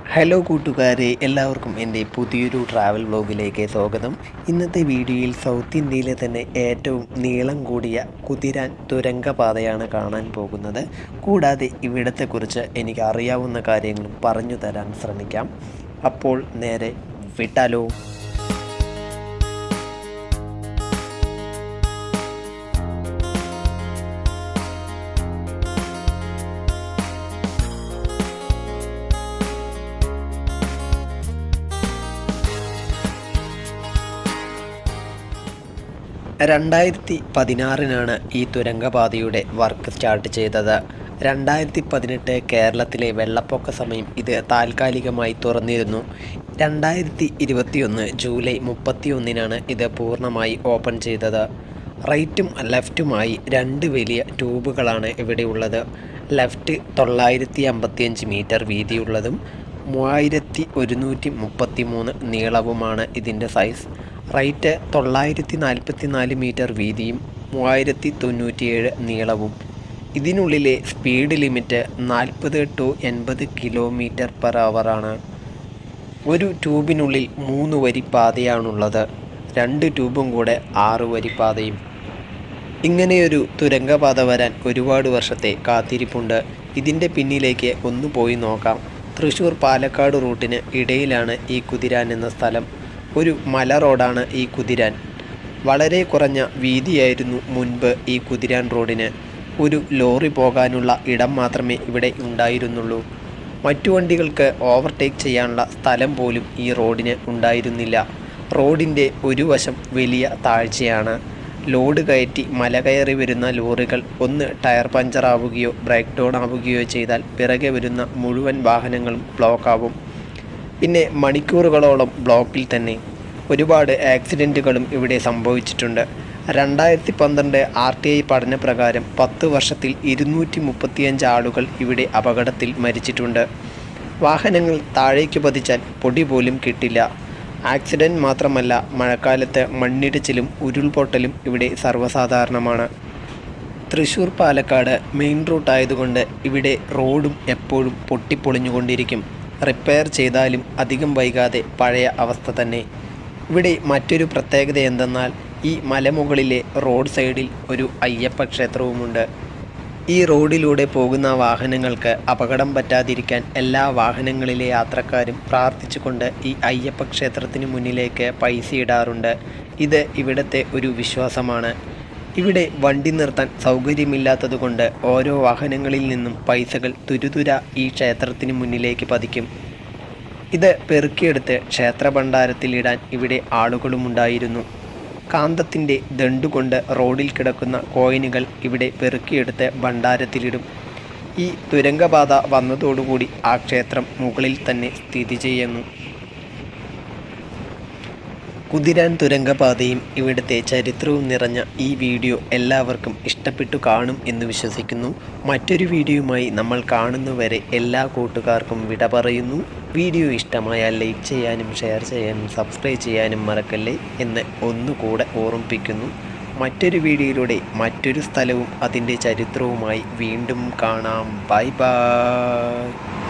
hello കൂട്ടുകാരെ എല്ലാവർക്കും എൻ്റെ പുതിയൊരു ട്രാവൽ വ്ലോഗിലേക്ക് സ്വാഗതം ഇന്നത്തെ വീഡിയോയിൽ സൗത്ത് ഇന്ത്യയിലെ തന്നെ ഏറ്റവും നീളം കൂടിയ കുതിരാൻ തുരങ്കപാതയാണ് കാണാൻ പോകുന്നത് കൂടാതെ ഇവിടത്തെക്കുറിച്ച് എനിക്ക് അറിയാവുന്ന കാര്യങ്ങളും പറഞ്ഞു തരാൻ ശ്രമിക്കാം അപ്പോൾ നേരെ വിട്ടാലോ രണ്ടായിരത്തി പതിനാറിനാണ് ഈ തുരങ്കപാതയുടെ വർക്ക് സ്റ്റാർട്ട് ചെയ്തത് രണ്ടായിരത്തി പതിനെട്ട് കേരളത്തിലെ വെള്ളപ്പൊക്ക സമയം ഇത് താൽക്കാലികമായി തുറന്നിരുന്നു രണ്ടായിരത്തി ഇരുപത്തിയൊന്ന് ജൂലൈ മുപ്പത്തിയൊന്നിനാണ് ഇത് പൂർണ്ണമായി ഓപ്പൺ ചെയ്തത് റൈറ്റും ലെഫ്റ്റുമായി രണ്ട് വലിയ ട്യൂബുകളാണ് ഇവിടെയുള്ളത് ലെഫ്റ്റ് തൊള്ളായിരത്തി അമ്പത്തിയഞ്ച് മീറ്റർ വീതിയുള്ളതും മൂവായിരത്തി ഒരുന്നൂറ്റി മുപ്പത്തി മൂന്ന് നീളവുമാണ് ഇതിൻ്റെ സൈസ് റൈറ്റ് തൊള്ളായിരത്തി നാൽപ്പത്തി നാല് മീറ്റർ വീതിയും മൂവായിരത്തി തൊണ്ണൂറ്റിയേഴ് നീളവും ഇതിനുള്ളിലെ സ്പീഡ് ലിമിറ്റ് നാൽപ്പത് ടു എൺപത് കിലോമീറ്റർ പെർ ആണ് ഒരു ട്യൂബിനുള്ളിൽ മൂന്ന് വരി പാതയാണുള്ളത് രണ്ട് ട്യൂബും കൂടെ ആറ് വരി പാതയും ഇങ്ങനെയൊരു തുരങ്കപാത വരാൻ ഒരുപാട് വർഷത്തെ കാത്തിരിപ്പുണ്ട് ഇതിൻ്റെ പിന്നിലേക്ക് ഒന്ന് പോയി നോക്കാം തൃശ്ശൂർ പാലക്കാട് റൂട്ടിന് ഇടയിലാണ് ഈ കുതിരാൻ എന്ന സ്ഥലം ഒരു മല റോഡാണ് ഈ കുതിരാൻ വളരെ കുറഞ്ഞ വീതിയായിരുന്നു മുൻപ് ഈ കുതിരാൻ റോഡിന് ഒരു ലോറി പോകാനുള്ള ഇടം മാത്രമേ ഇവിടെ ഉണ്ടായിരുന്നുള്ളൂ മറ്റു വണ്ടികൾക്ക് ഓവർടേക്ക് ചെയ്യാനുള്ള സ്ഥലം പോലും ഈ റോഡിന് ഉണ്ടായിരുന്നില്ല റോഡിൻ്റെ ഒരു വശം വലിയ താഴ്ചയാണ് ലോഡ് കയറ്റി മല കയറി വരുന്ന ലോറികൾ ഒന്ന് ടയർ പഞ്ചറാവുകയോ ബ്രേക്ക് ഡൗൺ ആവുകയോ ചെയ്താൽ പിറകെ വരുന്ന മുഴുവൻ വാഹനങ്ങളും ബ്ലോക്കാവും പിന്നെ മണിക്കൂറുകളോളം ബ്ലോക്കിൽ തന്നെ ഒരുപാട് ആക്സിഡൻറ്റുകളും ഇവിടെ സംഭവിച്ചിട്ടുണ്ട് രണ്ടായിരത്തി പന്ത്രണ്ട് ആർ ടി ഐ പഠനപ്രകാരം പത്ത് വർഷത്തിൽ ഇരുന്നൂറ്റി മുപ്പത്തിയഞ്ച് ആളുകൾ ഇവിടെ അപകടത്തിൽ മരിച്ചിട്ടുണ്ട് വാഹനങ്ങൾ താഴേക്ക് പതിച്ചാൽ പൊടി പോലും കിട്ടില്ല ആക്സിഡൻറ്റ് മാത്രമല്ല മഴക്കാലത്ത് മണ്ണിടിച്ചിലും ഉരുൾപൊട്ടലും ഇവിടെ സർവ്വസാധാരണമാണ് തൃശ്ശൂർ പാലക്കാട് മെയിൻ റൂട്ട് ആയതുകൊണ്ട് ഇവിടെ റോഡും എപ്പോഴും പൊട്ടിപ്പൊളിഞ്ഞുകൊണ്ടിരിക്കും റിപ്പയർ ചെയ്താലും അധികം വൈകാതെ പഴയ അവസ്ഥ തന്നെ ഇവിടെ മറ്റൊരു പ്രത്യേകത എന്തെന്നാൽ ഈ മലമുകളിലെ റോഡ് സൈഡിൽ ഒരു അയ്യപ്പ ക്ഷേത്രവുമുണ്ട് ഈ റോഡിലൂടെ പോകുന്ന വാഹനങ്ങൾക്ക് അപകടം പറ്റാതിരിക്കാൻ എല്ലാ വാഹനങ്ങളിലെ യാത്രക്കാരും പ്രാർത്ഥിച്ചുകൊണ്ട് ഈ അയ്യപ്പ ക്ഷേത്രത്തിന് മുന്നിലേക്ക് പൈസ ഇടാറുണ്ട് ഇത് ഇവിടുത്തെ ഒരു വിശ്വാസമാണ് ഇവിടെ വണ്ടി നിർത്താൻ സൗകര്യമില്ലാത്തതുകൊണ്ട് ഓരോ വാഹനങ്ങളിൽ നിന്നും പൈസകൾ തുരുതുര ഈ ക്ഷേത്രത്തിന് മുന്നിലേക്ക് പതിക്കും ഇത് പെറുക്കിയെടുത്ത് ക്ഷേത്ര ഭണ്ഡാരത്തിലിടാൻ ഇവിടെ ആളുകളുമുണ്ടായിരുന്നു കാന്തത്തിൻ്റെ ദണ്ടുകൊണ്ട് റോഡിൽ കിടക്കുന്ന കോയിനുകൾ ഇവിടെ പെറുക്കിയെടുത്ത് ഭണ്ഡാരത്തിലിടും ഈ തുരങ്കപാത വന്നതോടുകൂടി ആ ക്ഷേത്രം മുകളിൽ തന്നെ സ്ഥിതി ചെയ്യുന്നു കുതിരാൻ തുരങ്കപാതയും ഇവിടുത്തെ ചരിത്രവും നിറഞ്ഞ ഈ വീഡിയോ എല്ലാവർക്കും ഇഷ്ടപ്പെട്ടു കാണും എന്ന് വിശ്വസിക്കുന്നു മറ്റൊരു വീഡിയോയുമായി നമ്മൾ കാണുന്നവരെ എല്ലാ കൂട്ടുകാർക്കും വിട പറയുന്നു വീഡിയോ ഇഷ്ടമായാൽ ലൈക്ക് ചെയ്യാനും ഷെയർ ചെയ്യാനും സബ്സ്ക്രൈബ് ചെയ്യാനും മറക്കല്ലേ എന്ന് ഒന്നുകൂടെ ഓർമ്മിപ്പിക്കുന്നു മറ്റൊരു വീഡിയോയിലൂടെ മറ്റൊരു സ്ഥലവും അതിൻ്റെ ചരിത്രവുമായി വീണ്ടും കാണാം ബൈ ബൈ